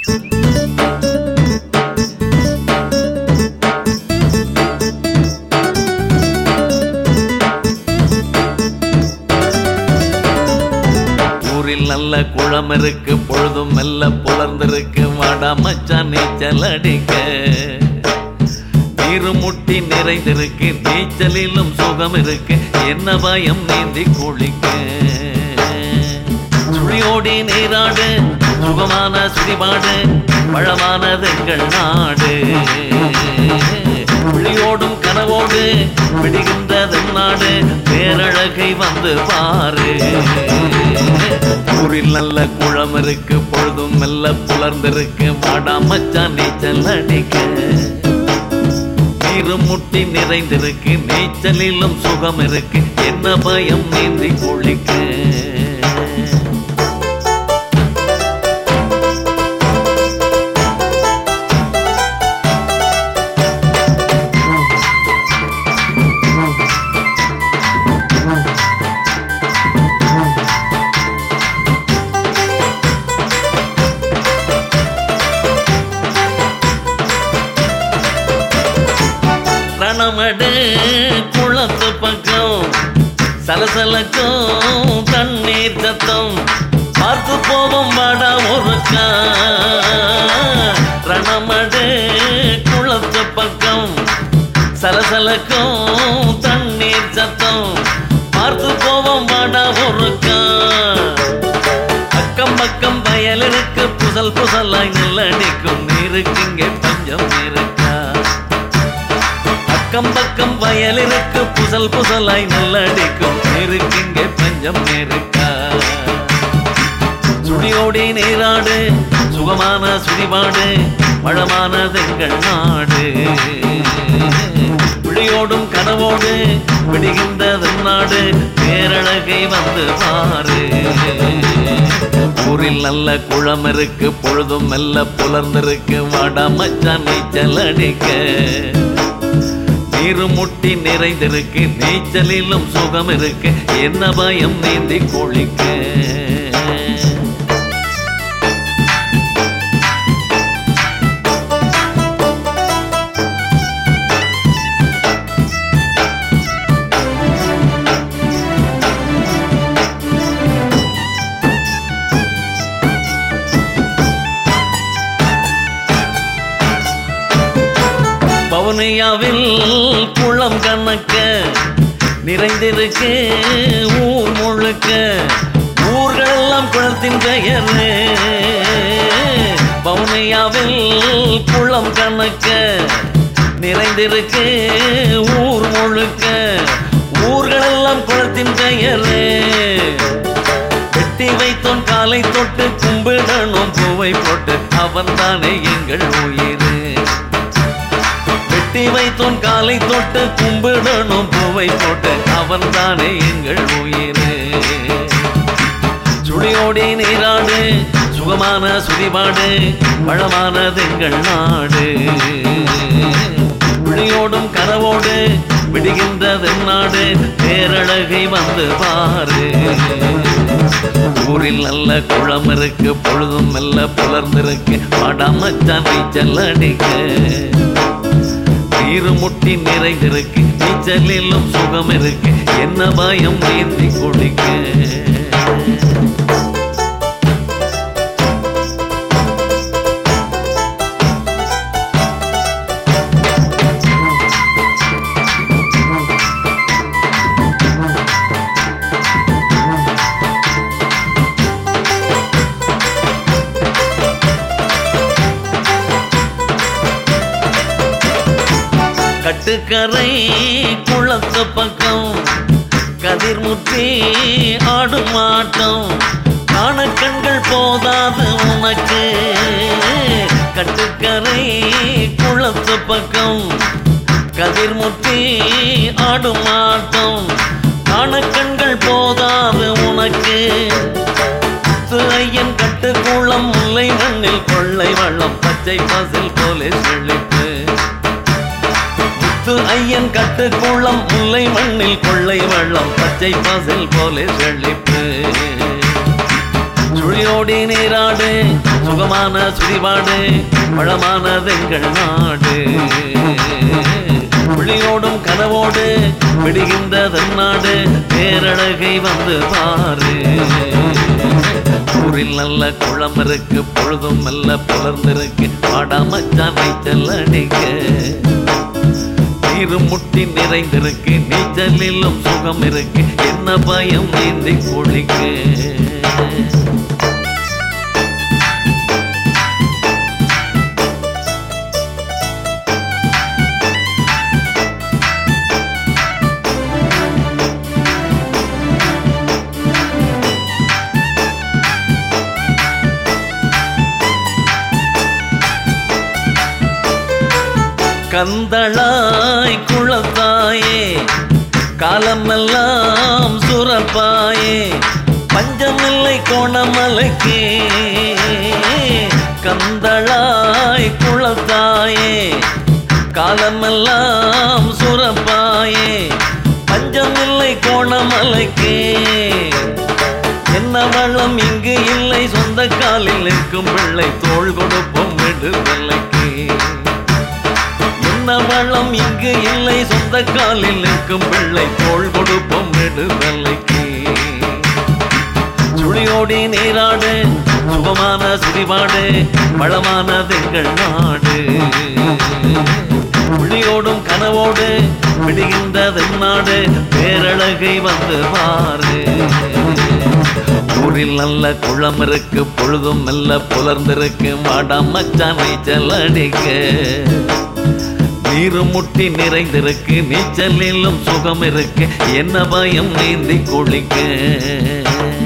ஊரில் நல்ல குளம் இருக்கு பொழுதும் மெல்ல புலர்ந்திருக்கு வாடா மச்சான் நீச்சல் அடிக்க நீரு முட்டி நிறைந்திருக்கு நீச்சலிலும் சுகம் இருக்கு என்ன பயம் நீந்தி குளிக்க சுழியோடி நீராடு சுகமான சுடிபாடு பழமானது எங்கள் நாடு விழியோடும் கனவோடு விடுகின்றது நாடு பேரழகை வந்து பாரு ஊரில் நல்ல குளம் இருக்கு பொழுதும் மெல்ல புலர்ந்திருக்கு வாடா மச்சான் நீச்சல் அடிக்க நீரு முட்டி நிறைந்திருக்கு நீச்சலிலும் சுகம் இருக்கு என்ன பயம் நீந்தி குளிக்க ரணமடு குளத்து பக்கம் சலசலக்கும் தண்ணீர் சத்தம் பார்த்து போவோம் வாடா ஒருக்கா ரணமடு குளத்து பக்கம் சலசலக்கும் தண்ணீர் சத்தம் பார்த்து போவோம் வாடா ஒருக்கா அக்கம் பக்கம் வயல் இருக்கு புசல் புசலாய் நெல்லடிக்கும் நீருக்கு இங்கே பஞ்சம் இருக்கா அக்கம் பக்கம் வயல் இருக்கு புசல் புசலாய் நெல்லடிக்கும் நீருக்கு இங்கே பஞ்சம் இருக்கா சுடியோடி நீராடு சுகமான சுடிபாடு வளமானது எங்கள் நாடு விழியோடும் கனவோடு விடுகின்றது நாடு பேரழகை வந்து பாரு ஊரில் நல்ல குளம் இருக்கு பொழுதும் மெல்ல புலர்ந்திருக்கு வாடா மச்சான் நீச்சல் அடிக்க நீரு முட்டி நிறைந்திருக்கு நீச்சலிலும் சுகம் இருக்கு என்ன பயம் நீந்தி குளிக்க பவுனியாவில் குளம் கணக்க நிறைந்திருக்கு ஊர் முழுக்க ஊர்களெல்லாம் குளத்தின் பெயர் பவுனியாவில் குளம் கணக்க நிறைந்திருக்கு ஊர் முழுக்க ஊர்களெல்லாம் குளத்தின் பெயர் வெட்டி வைத்தோன் காலை தொட்டு கும்பிடணும் பூவை போட்டு அவன் தானே எங்கள் உயிர் வெட்டி வைத்தோன் காலை தொட்டு கும்பிடணும் பூவை போட்டு அவன் தானே எங்கள் உயிர் சுழியோடி நீராடு சுகமான சுதிபாடு பழமானது எங்கள் நாடு விழியோடும் கனவோடு விடுகின்றது நாடு பேரழகை வந்து பாரு ஊரில் நல்ல குளம் இருக்கு பொழுதும் மெல்ல புலர்ந்திருக்கு வாடாமச்சான் நீச்சல் அடிக்க நீரு முட்டி நிறைந்திருக்கு நீச்சலிலும் சுகம் இருக்கு என்ன பயம் நீந்தி குடிக்க கட்டுக்கரை குளத்து பக்கம் கதிர்முற்றி ஆடும் ஆட்டம் காண கண்கள் போதாது உனக்கு கட்டுக்கரை குளத்து பக்கம் கதிர்முற்றி ஆடும் ஆட்டம் காண கண்கள் போதாது உனக்கு முத்து ஐயன் கட்டு குளம் முல்லை மண்ணில் கொள்ளை வள்ளம் பச்சை பசில் போலே செழிப்பு முத்து ஐயன் கட்டு குளம் முல்லை மண்ணில் கொள்ளை வள்ளம் பச்சை பசில் போலே செழிப்பு சுழியோடி நீராடு சுகமான சுழிபாடு வளமானதெங்கள் நாடு விழியோடும் கனவோடு விடுகின்ற தன்னாடு பேரழகை வந்து பாரு ஊரில் நல்ல குளம் இருக்கு பொழுதும் மெல்ல புலர்ந்திருக்கு பாடாமச்சான் நீச்சல் அடிக்க நீரு முட்டி நிறைந்திருக்கு நீச்சலிலும் சுகம் இருக்கு என்ன பயம் நீந்தி குளிக்க கந்தளாய் குளத்தாயே காலமெல்லாம் சுரப்பாயே பஞ்சமில்லை கோணமலைக்கு கந்தளாய் குளத்தாயே காலமெல்லாம் சுரப்பாயே பஞ்சமில்லை கோணமலைக்கு என்ன வளம் இங்கு இல்லை சொந்த காலில் நிற்கும் பிள்ளை தோள் கொடுப்போம் விடுதலைக்கு என்ன வளம் இங்கு இல்லை சொந்த காலில் நிற்கும் பிள்ளை தோள் கொடுப்போம் விடுதலைக்கு சுழியோடி நீராடு சுகமான சுடிபாடு வளமானதெங்கள் நாடு விழியோடும் கனவோடு விடுகின்றது நாடு பேரழகை வந்து பாரு ஊரில் நல்ல குளம் இருக்கு பொழுதும் மெல்ல புலர்ந்திருக்கு வாடாம் மச்சான் நீச்சல் அடிக்க நீரு முட்டி நிறைந்திருக்கு நீச்சலிலும் சுகம் இருக்கு என்ன பயம் நீந்தி குளிக்க